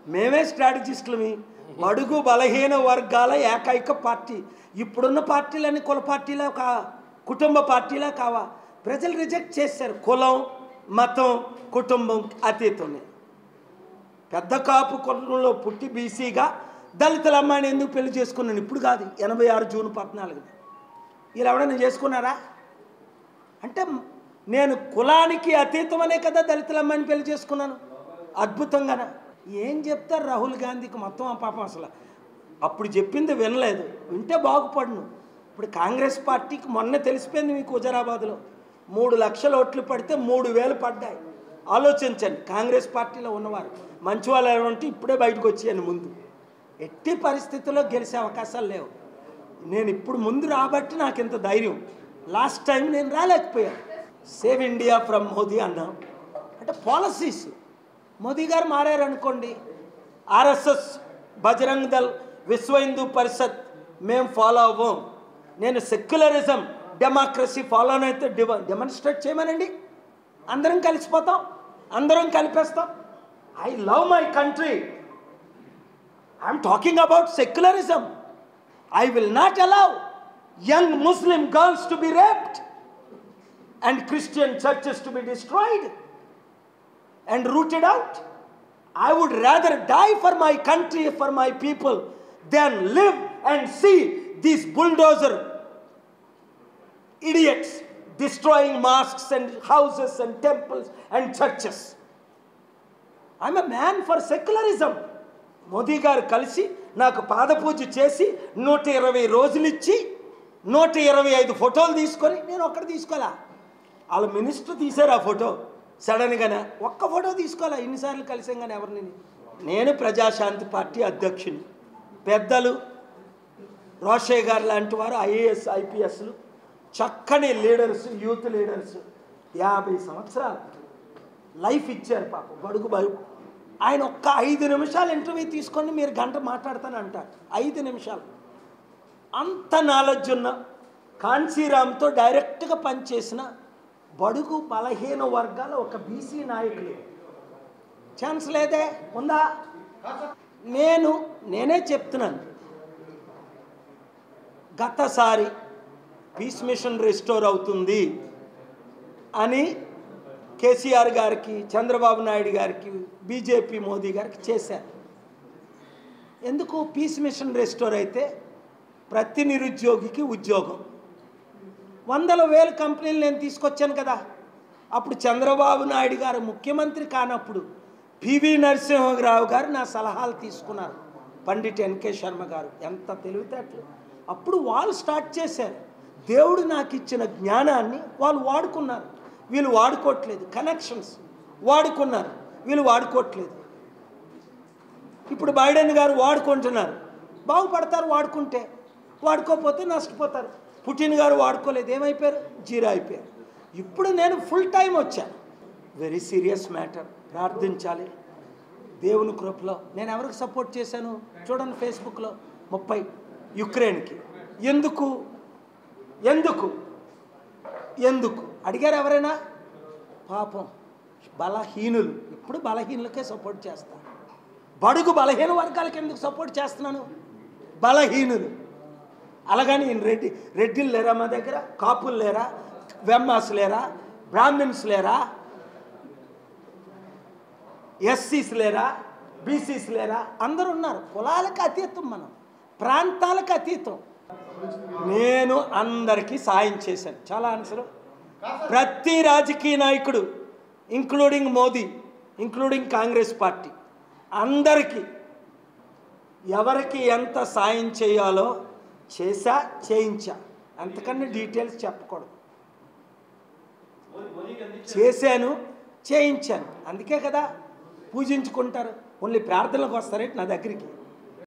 మేమే స్ట్రాటజిస్టులమి అడుగు బలహీన వర్గాల ఏకైక పార్టీ ఇప్పుడున్న పార్టీలన్నీ కుల పార్టీలా కా కుటుంబ పార్టీలా కావా ప్రజలు రిజెక్ట్ చేశారు కులం మతం కుటుంబం అతీతమే పెద్ద కాపు కులంలో పుట్టి బీసీగా దళితుల అమ్మాయిని ఎందుకు పెళ్లి చేసుకున్నాను ఇప్పుడు కాదు ఎనభై ఆరు జూన్ పద్నాలుగు వీళ్ళు ఎవడైనా చేసుకున్నారా అంటే నేను కులానికి అతీతమనే కదా దళితుల అమ్మాయిని పెళ్లి చేసుకున్నాను అద్భుతంగాన ఏం చెప్తారు రాహుల్ గాంధీకి మొత్తం ఆ పాపం అసలు అప్పుడు చెప్పింది వినలేదు వింటే బాగుపడును ఇప్పుడు కాంగ్రెస్ పార్టీకి మొన్న తెలిసిపోయింది మీకు హుజరాబాద్లో మూడు లక్షల ఓట్లు పడితే మూడు వేలు పడ్డాయి ఆలోచించండి కాంగ్రెస్ పార్టీలో ఉన్నవారు మంచి వాళ్ళు ఎవరంటే ఇప్పుడే బయటకు వచ్చాను ముందు ఎట్టి పరిస్థితుల్లో గెలిచే అవకాశాలు లేవు నేను ఇప్పుడు ముందు రాబట్టి నాకు ఇంత ధైర్యం లాస్ట్ టైం నేను రాలేకపోయాను సేవ్ ఇండియా ఫ్రమ్ మోదీ అన్నాం అంటే పాలసీస్ మోదీ గారు మారారనుకోండి ఆర్ఎస్ఎస్ బజరంగ్ దళ్ విశ్వ హిందూ పరిషత్ మేము ఫాలో అవ్వం నేను సెక్యులరిజం డెమోక్రసీ ఫాలో అయితే డివ డెమాన్స్ట్రేట్ చేయమనండి అందరం కలిసిపోతాం అందరం కలిపేస్తాం I love my country I'm talking about secularism I will not allow young Muslim girls to be raped and Christian churches to be destroyed and rooted out. I would rather die for my country, for my people, than live and see these bulldozer idiots destroying mosques and houses and temples and churches. I'm a man for secularism. Modi garu కలిసి నాకు పాదపూజ చేసి నూట ఇరవై రోజులు ఇచ్చి నూట ఇరవై ఐదు ఫోటోలు తీసుకొని నేను ఒక్కటి తీసుకోవాలా వాళ్ళ మినిస్టర్ తీశారు ఆ ఫోటో సడన్గానే ఒక్క ఫోటో తీసుకోవాలా ఇన్నిసార్లు కలిసాం కానీ ఎవరిని నేను ప్రజాశాంతి పార్టీ అధ్యక్షుని పెద్దలు రోషయ్య గారు లాంటి వారు ఐఏఎస్ ఐపీఎస్లు చక్కని లీడర్స్ యూత్ లీడర్స్ యాభై సంవత్సరాలు లైఫ్ ఇచ్చారు పాపం బడుగు బడు ఆయన ఒక్క ఐదు నిమిషాలు ఇంటర్వ్యూ తీసుకొని మీరు గంట మాట్లాడతాను అంటారు ఐదు నిమిషాలు అంత నాలెడ్జ్ ఉన్న కాన్సీరామ్తో డైరెక్ట్గా పనిచేసిన బడుగు బలహీన వర్గాల ఒక బీసీ నాయకులు ఛాన్స్ లేదే ఉందా నేను నేనే చెప్తున్నాను గతసారి పీస్ మిషన్ రెస్టోర్ అవుతుంది అని కేసీఆర్ గారికి చంద్రబాబు నాయుడు గారికి బీజేపీ మోదీ గారికి చేశారు ఎందుకు పీస్ మిషన్ రెస్టోర్ అయితే ప్రతి నిరుద్యోగికి ఉద్యోగం వందల వేల కంపెనీలు నేను తీసుకొచ్చాను కదా అప్పుడు చంద్రబాబు నాయుడు గారు ముఖ్యమంత్రి కానప్పుడు పివి నరసింహరావు గారు నా సలహాలు తీసుకున్నారు పండిట్ ఎన్కే శర్మ గారు ఎంత తెలివితేటలు అప్పుడు వాళ్ళు స్టార్ట్ చేశారు దేవుడు నాకు ఇచ్చిన జ్ఞానాన్ని వాళ్ళు వాడుకున్నారు వీళ్ళు వాడుకోవట్లేదు కనెక్షన్స్ వాడుకున్నారు వీళ్ళు వాడుకోవట్లేదు ఇప్పుడు బైడెన్ గారు వాడుకుంటున్నారు బాగుపడతారు వాడుకుంటే వాడుకోకపోతే నష్టపోతారు పుటిన్ గారు వాడుకోలేదు ఏమైపోయారు జీరో అయిపోయారు ఇప్పుడు నేను ఫుల్ టైం వచ్చాను వెరీ సీరియస్ మ్యాటర్ ప్రార్థించాలి దేవుని కృపలో నేను ఎవరికి సపోర్ట్ చేశాను చూడండి ఫేస్బుక్లో ముప్పై యుక్రెయిన్కి ఎందుకు ఎందుకు ఎందుకు అడిగారు ఎవరైనా పాపం బలహీనులు ఇప్పుడు బలహీనులకే సపోర్ట్ చేస్తాను బడుగు బలహీన వర్గాలకి ఎందుకు సపోర్ట్ చేస్తున్నాను బలహీనులు అలాగని ఈయన రెడ్డి రెడ్డిలు లేరా మా దగ్గర కాపులు లేరా వెమ్మాస్ లేరా బ్రాహ్మిన్స్ లేరా ఎస్సీస్ లేరా బీసీస్ లేరా అందరూ ఉన్నారు కులాలకు అతీతం మనం ప్రాంతాలకు అతీతం నేను అందరికీ సాయం చేశాను చాలా ఆన్సర్ ప్రతి రాజకీయ నాయకుడు including Modi including Congress party అందరికీ ఎవరికి ఎంత సాయం చేయాలో చేశా చేయించా అంతకన్నా డీటెయిల్స్ చెప్పకూడదు చేశాను చేయించాను అందుకే కదా పూజించుకుంటారు ఓన్లీ ప్రార్థనలకు వస్తారేంటి నా దగ్గరికి